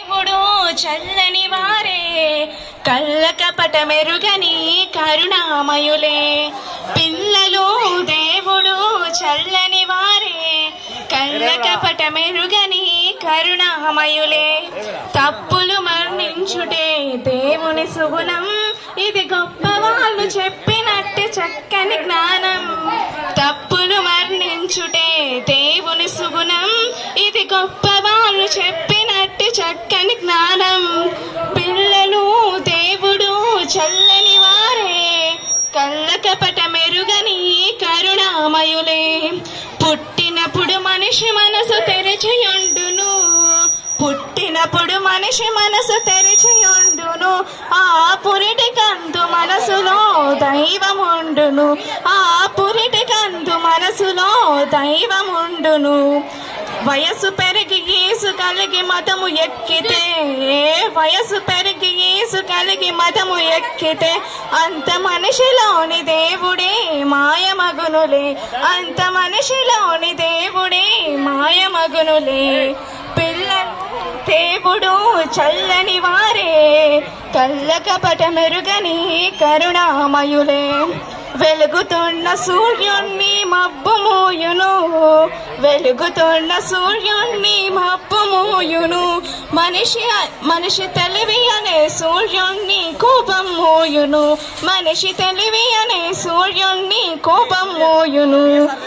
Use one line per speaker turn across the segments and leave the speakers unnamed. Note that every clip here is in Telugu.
దేవుడు చల్లని వారే కళ్ళకపట మెరుగని కరుణామయులే పిల్లలు దేవుడు చల్లని వారే కళ్ళకపట మెరుగని కరుణామయులే తప్పులు మరణించుటే దేవుని సుగుణం ఇది గొప్ప వాళ్ళు చెప్పినట్టు చక్కని జ్ఞానం తప్పులు మరణించుటే దేవుని సుగుణం ఇది గొప్ప వాళ్ళు చెప్పినట్టు చక్కని జ్ఞానం పిల్లలు దేవుడు చల్లని వారే కళ్ళకపట మెరుగని కరుణామయులే పుట్టినప్పుడు మనిషి మనసు తెరచియుండును పుట్టినప్పుడు మనిషి మనసు తెరచియుండును ఆ పురిటి కందు మనసులో దైవముండును ఆ పురిటి కందు మనసులో దైవముండును వయసు పెరిగి ఏసు కలిగి మతము ఎక్కితే వయసు పెరిగి ఏసు కలిగి మతము ఎక్కితే అంత మనిషిలోని దేవుడే మాయమగునులే అంత మనిషిలోని దేవుడే మాయమగునులే పిల్లలు దేవుడు చల్లని వారే కళ్ళకపట మెరుగని కరుణామయులే వెలుగుతున్న సూర్యుణ్ణి మబ్బు మూయును వెలుగుతున్న సూర్యుణ్ణి మబ్బు మూయును మనిషి మనిషి తెలివి అనే సూర్యుణ్ణి కోపం మూయును మనిషి తెలివి అనే సూర్యుణ్ణి కోపం మూయును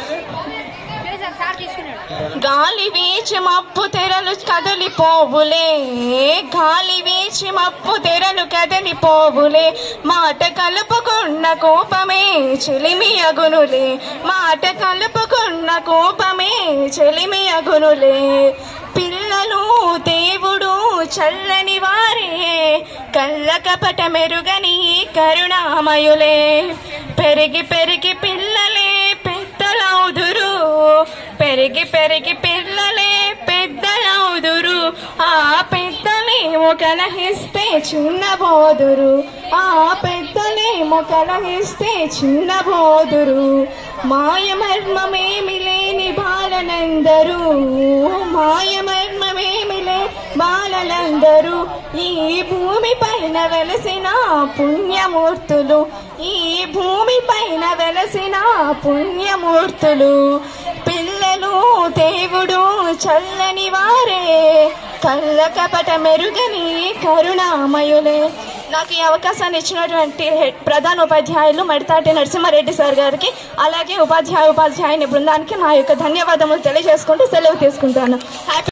గాలి వీచి మప్పు తెరలు కదలిపోవులే గాలి వీచి మప్పు తెరలు కదలిపోవులే మాట కలుపుకున్న కోపమే చెలిమి అగునులే మాట కలుపుకున్న కోపమే చెలిమి అగునులే పిల్లలు దేవుడు చల్లని వారే కళ్ళకపట మెరుగని కరుణామయులే పెరిగి పెరిగి పిల్లలే పెద్దలవుదురు పెరిగి పెరిగి పిల్లలే పెద్దలవుదురు ఆ పెద్దలేమో కలహిస్తే చిన్నబోదురు ఆ పెద్దలేమో కలహిస్తే చిన్నబోదురు మాయమర్మమేమి లేని బాలనందరూ మాయమర్మమేమి లే బాలలందరూ ఈ భూమి పైన వెలసిన పుణ్యమూర్తులు ఈ భూమి పైన వెలసిన పుణ్యమూర్తులు పిల్లలు దేవుడు చల్లని వారే కళ్ళకపట మెరుగని కరుణామయులే నాకు ఈ అవకాశాన్ని ఇచ్చినటువంటి హెడ్- ప్రధాన ఉపాధ్యాయులు మడితాటి నరసింహారెడ్డి సార్ గారికి అలాగే ఉపాధ్యాయ ఉపాధ్యాయుని బృందానికి నా యొక్క ధన్యవాదములు తెలియజేసుకుంటూ సెలవు తీసుకుంటాను హ్యాపీ